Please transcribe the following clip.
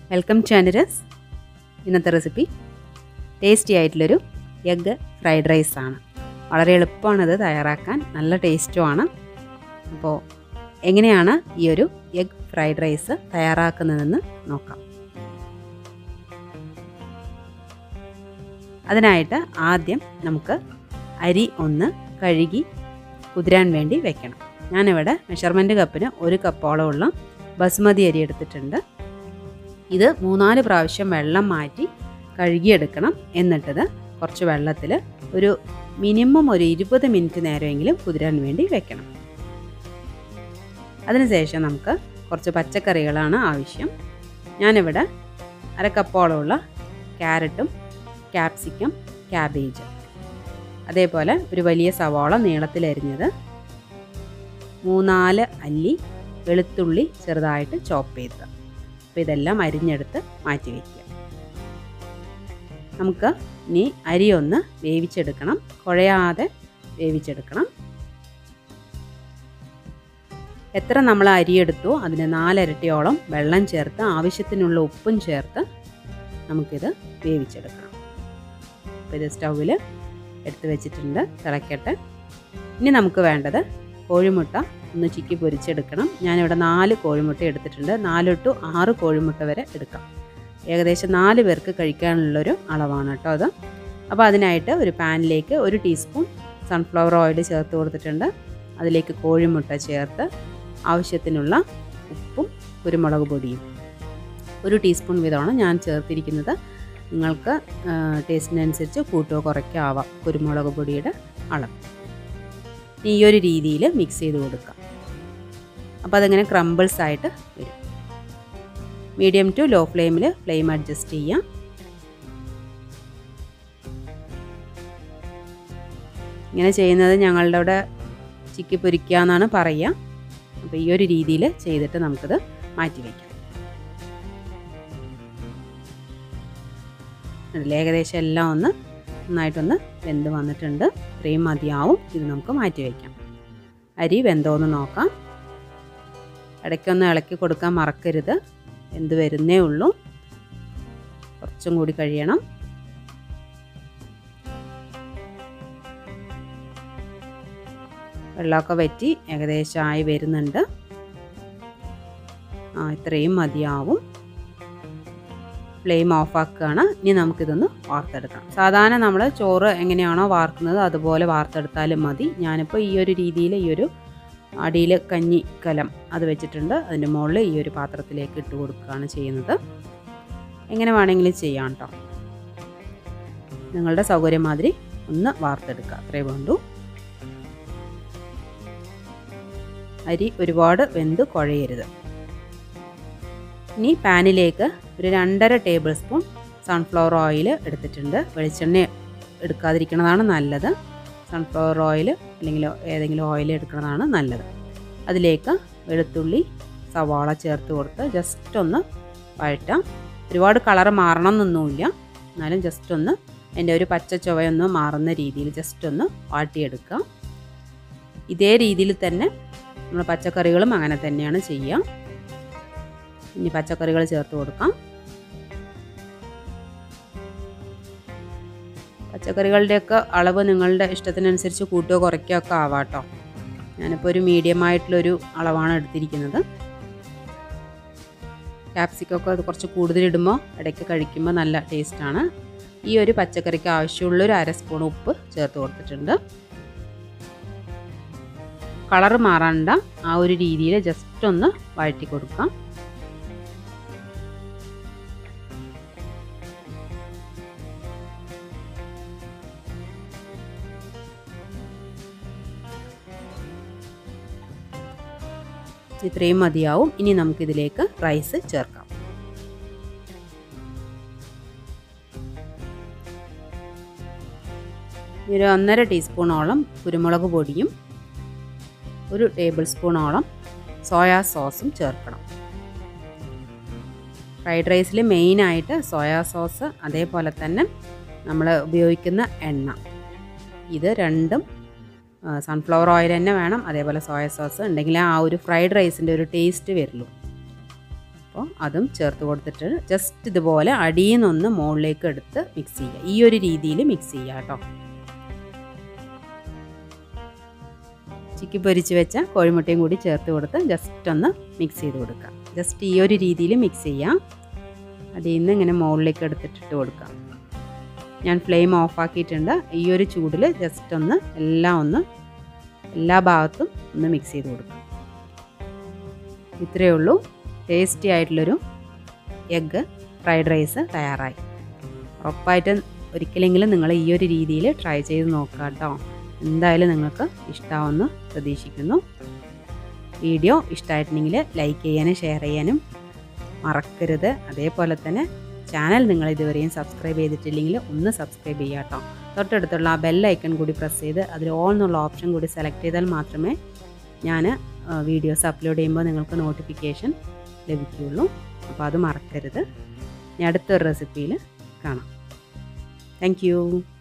welcome to അനിരസ് ഇന്നത്തെ recipe tasty ആയിട്ടുള്ളൊരു എഗ്ഗ് ഫ്രൈഡ് റൈസ് ആണ് വളരെ എളുപ്പമാണിത് തയ്യാറാക്കാൻ നല്ല ടേസ്റ്റുമാണ് അപ്പോൾ എങ്ങനെയാണ് ഈ ഒരു എഗ് ഫ്രൈഡ് റൈസ് തയ്യാറാക്കുന്നതെന്ന് നോക്കാം അതിനായിട്ട് ആദ്യം നമുക്ക് അരി ഒന്ന് കഴുകി കുതിരാൻ വേണ്ടി വെക്കണം ഞാനിവിടെ മെഷർമെൻറ്റ് കപ്പിന് ഒരു കപ്പോളമുള്ള ബസുമതി അരി എടുത്തിട്ടുണ്ട് ഇത് മൂന്നാല് പ്രാവശ്യം വെള്ളം മാറ്റി കഴുകിയെടുക്കണം എന്നിട്ടത് കുറച്ച് വെള്ളത്തിൽ ഒരു മിനിമം ഒരു ഇരുപത് മിനിറ്റ് നേരമെങ്കിലും കുതിരാൻ വേണ്ടി വെക്കണം അതിനുശേഷം നമുക്ക് കുറച്ച് പച്ചക്കറികളാണ് ആവശ്യം ഞാനിവിടെ അര കപ്പോളമുള്ള ക്യാരറ്റും ക്യാപ്സിക്കം ക്യാബേജ് അതേപോലെ ഒരു വലിയ സവാള നീളത്തിലരിഞ്ഞത് മൂന്നാല് അല്ലി വെളുത്തുള്ളി ചെറുതായിട്ട് ചോപ്പ് ചെയ്തത് അപ്പോൾ ഇതെല്ലാം അരിഞ്ഞെടുത്ത് മാറ്റി വയ്ക്കുക നമുക്ക് ഇനി അരി ഒന്ന് വേവിച്ചെടുക്കണം കുഴയാതെ വേവിച്ചെടുക്കണം എത്ര നമ്മൾ അരിയെടുത്തോ അതിന് നാലരട്ടിയോളം വെള്ളം ചേർത്ത് ആവശ്യത്തിനുള്ള ഉപ്പും ചേർത്ത് നമുക്കിത് വേവിച്ചെടുക്കണം അപ്പോൾ ഇത് സ്റ്റൗവിൽ എടുത്ത് വെച്ചിട്ടുണ്ട് തിളക്കട്ടെ ഇനി നമുക്ക് വേണ്ടത് കോഴിമുട്ട ഒന്ന് ചിക്കി പൊരിച്ചെടുക്കണം ഞാനിവിടെ നാല് കോഴിമുട്ട എടുത്തിട്ടുണ്ട് നാല് ടു ആറ് കോഴിമുട്ട വരെ എടുക്കാം ഏകദേശം നാല് പേർക്ക് കഴിക്കാനുള്ളൊരു അളവാണ് കേട്ടോ അത് അപ്പോൾ അതിനായിട്ട് ഒരു പാനിലേക്ക് ഒരു ടീസ്പൂൺ സൺഫ്ലവർ ഓയിൽ ചേർത്ത് കൊടുത്തിട്ടുണ്ട് അതിലേക്ക് കോഴിമുട്ട ചേർത്ത് ആവശ്യത്തിനുള്ള ഉപ്പും കുരുമുളക് പൊടിയും ഒരു ടീസ്പൂൺ വീതമാണ് ഞാൻ ചേർത്തിരിക്കുന്നത് നിങ്ങൾക്ക് ടേസ്റ്റിനനുസരിച്ച് കൂട്ടുകയോ കുറയ്ക്കോ ആവാം കുരുമുളക് പൊടിയുടെ അളവ് ഈ ഒരു രീതിയിൽ മിക്സ് ചെയ്ത് കൊടുക്കാം അപ്പോൾ അതങ്ങനെ ക്രംബിൾസ് ആയിട്ട് വരും മീഡിയം ടു ലോ ഫ്ലെയിമിൽ ഫ്ലെയിം അഡ്ജസ്റ്റ് ചെയ്യാം ഇങ്ങനെ ചെയ്യുന്നത് ഞങ്ങളുടെ അവിടെ ചിക്കി പൊരിക്കുക എന്നാണ് പറയുക അപ്പോൾ ഈ ഒരു രീതിയിൽ ചെയ്തിട്ട് നമുക്കിത് മാറ്റി വയ്ക്കാം അതിൽ ഏകദേശം എല്ലാം ഒന്ന് നന്നായിട്ടൊന്ന് വെന്ത് വന്നിട്ടുണ്ട് ഇത്രയും മതിയാവും ഇത് നമുക്ക് മാറ്റി വയ്ക്കാം അരി വെന്തോന്ന് നോക്കാം ഇടയ്ക്കൊന്ന് ഇളക്കി കൊടുക്കാൻ മറക്കരുത് എന്ത് വരുന്നേ ഉള്ളൂ കുറച്ചും കൂടി കഴിയണം വെള്ളമൊക്കെ വറ്റി ഏകദേശം ആയി വരുന്നുണ്ട് ആ ഇത്രയും മതിയാവും ഫ്ലെയിം ഓഫാക്കുകയാണ് ഇനി നമുക്കിതൊന്ന് വാർത്തെടുക്കാം സാധാരണ നമ്മൾ ചോറ് എങ്ങനെയാണോ വാർക്കുന്നത് അതുപോലെ വാർത്തെടുത്താലും മതി ഞാനിപ്പോൾ ഈ ഒരു രീതിയിൽ ഈ ഒരു അടിയിൽ കഞ്ഞി കലം അത് വെച്ചിട്ടുണ്ട് അതിൻ്റെ മുകളിൽ ഈ ഒരു പാത്രത്തിലേക്ക് ഇട്ട് കൊടുക്കുകയാണ് ചെയ്യുന്നത് എങ്ങനെ വേണമെങ്കിലും ചെയ്യാം കേട്ടോ നിങ്ങളുടെ സൗകര്യം മാതിരി ഒന്ന് വാർത്തെടുക്കുക അത്രേ വേണ്ടൂ അരി ഒരുപാട് വെന്ത് കുഴയരുത് ഇനി പാനിലേക്ക് ഒരു രണ്ടര ടേബിൾ സ്പൂൺ സൺഫ്ലവർ ഓയിൽ എടുത്തിട്ടുണ്ട് വെളിച്ചെണ്ണ എടുക്കാതിരിക്കുന്നതാണ് നല്ലത് സൺഫ്ലവർ ഓയിൽ അല്ലെങ്കിൽ ഏതെങ്കിലും ഓയിൽ എടുക്കുന്നതാണ് നല്ലത് അതിലേക്ക് വെളുത്തുള്ളി സവാള ചേർത്ത് കൊടുത്ത് ജസ്റ്റ് ഒന്ന് വഴറ്റാം ഒരുപാട് കളർ മാറണം എന്നൊന്നുമില്ല എന്നാലും ജസ്റ്റ് ഒന്ന് എൻ്റെ ഒരു പച്ച ചുവയൊന്ന് മാറുന്ന രീതിയിൽ ജസ്റ്റ് ഒന്ന് വാട്ടിയെടുക്കാം ഇതേ രീതിയിൽ തന്നെ നമ്മൾ പച്ചക്കറികളും അങ്ങനെ തന്നെയാണ് ചെയ്യുക ഇനി പച്ചക്കറികൾ ചേർത്ത് കൊടുക്കാം പച്ചക്കറികളുടെയൊക്കെ അളവ് നിങ്ങളുടെ ഇഷ്ടത്തിനനുസരിച്ച് കൂട്ടുകയോ കുറയ്ക്കുകയോ ഒക്കെ ആവാട്ടോ ഞാനിപ്പോൾ ഒരു മീഡിയം ആയിട്ടുള്ളൊരു അളവാണ് എടുത്തിരിക്കുന്നത് ക്യാപ്സിക്കൊക്കെ അത് കുറച്ച് കൂടുതലിടുമ്പോൾ ഇടയ്ക്ക് കഴിക്കുമ്പോൾ നല്ല ടേസ്റ്റാണ് ഈ ഒരു പച്ചക്കറിക്ക് ആവശ്യമുള്ള ഒരു അര സ്പൂൺ ഉപ്പ് ചേർത്ത് കൊടുത്തിട്ടുണ്ട് കളർ മാറണ്ട ആ ഒരു രീതിയിൽ ജസ്റ്റ് ഒന്ന് വഴറ്റി കൊടുക്കാം ഇത്രയും മതിയാവും ഇനി നമുക്കിതിലേക്ക് റൈസ് ചേർക്കാം ഒരു ഒന്നര ടീസ്പൂണോളം കുരുമുളക് പൊടിയും ഒരു ടേബിൾ സ്പൂണോളം സോയാ സോസും ചേർക്കണം ഫ്രൈഡ് റൈസിൽ മെയിനായിട്ട് സോയാ സോസ് അതേപോലെ തന്നെ നമ്മൾ ഉപയോഗിക്കുന്ന എണ്ണ ഇത് രണ്ടും സൺഫ്ലവർ ഓയിൽ തന്നെ വേണം അതേപോലെ സോയ സോസ് ഉണ്ടെങ്കിൽ ആ ഒരു ഫ്രൈഡ് റൈസിൻ്റെ ഒരു ടേസ്റ്റ് വരുള്ളൂ അപ്പോൾ അതും ചേർത്ത് കൊടുത്തിട്ട് ജസ്റ്റ് ഇതുപോലെ അടിയിൽ നിന്നൊന്ന് മുകളിലേക്ക് എടുത്ത് മിക്സ് ചെയ്യുക ഈ ഒരു രീതിയിൽ മിക്സ് ചെയ്യുക കേട്ടോ ചിക്കി പൊരിച്ച് വെച്ച കോഴിമുട്ടയും കൂടി ചേർത്ത് കൊടുത്ത് ജസ്റ്റ് ഒന്ന് മിക്സ് ചെയ്ത് കൊടുക്കുക ജസ്റ്റ് ഈ ഒരു രീതിയിൽ മിക്സ് ചെയ്യാം അതിൽ നിന്ന് ഇങ്ങനെ മുകളിലേക്ക് എടുത്തിട്ടിട്ട് കൊടുക്കാം ഞാൻ ഫ്ലെയിം ഓഫ് ആക്കിയിട്ടുണ്ട് ഈ ഒരു ചൂടിൽ ജസ്റ്റ് ഒന്ന് എല്ലാം ഒന്ന് എല്ലാ ഭാഗത്തും ഒന്ന് മിക്സ് ചെയ്ത് കൊടുക്കാം ഇത്രയേ ഉള്ളൂ ടേസ്റ്റി ആയിട്ടുള്ളൊരു എഗ്ഗ് ഫ്രൈഡ് റൈസ് തയ്യാറായി ഉറപ്പായിട്ടും ഒരിക്കലെങ്കിലും നിങ്ങൾ ഈ ഒരു രീതിയിൽ ട്രൈ ചെയ്ത് നോക്കുക കേട്ടോ എന്തായാലും നിങ്ങൾക്ക് ഇഷ്ടമാവുമെന്ന് പ്രതീക്ഷിക്കുന്നു വീഡിയോ ഇഷ്ടമായിട്ടുണ്ടെങ്കിൽ ലൈക്ക് ചെയ്യാനും ഷെയർ ചെയ്യാനും മറക്കരുത് അതേപോലെ തന്നെ ചാനൽ നിങ്ങൾ ഇതുവരെയും സബ്സ്ക്രൈബ് ചെയ്തിട്ടില്ലെങ്കിൽ ഒന്ന് സബ്സ്ക്രൈബ് ചെയ്യുക കേട്ടോ തൊട്ടടുത്തുള്ള ആ ബെൽ ഐക്കൺ കൂടി പ്രസ് ചെയ്ത് അതിൽ ഓൾ എന്നുള്ള ഓപ്ഷൻ കൂടി സെലക്ട് ചെയ്താൽ മാത്രമേ ഞാൻ വീഡിയോസ് അപ്ലോഡ് ചെയ്യുമ്പോൾ നിങ്ങൾക്ക് നോട്ടിഫിക്കേഷൻ ലഭിക്കുകയുള്ളൂ അപ്പോൾ അത് മറക്കരുത് ഇനി അടുത്തൊരു റെസിപ്പിയിൽ കാണാം താങ്ക്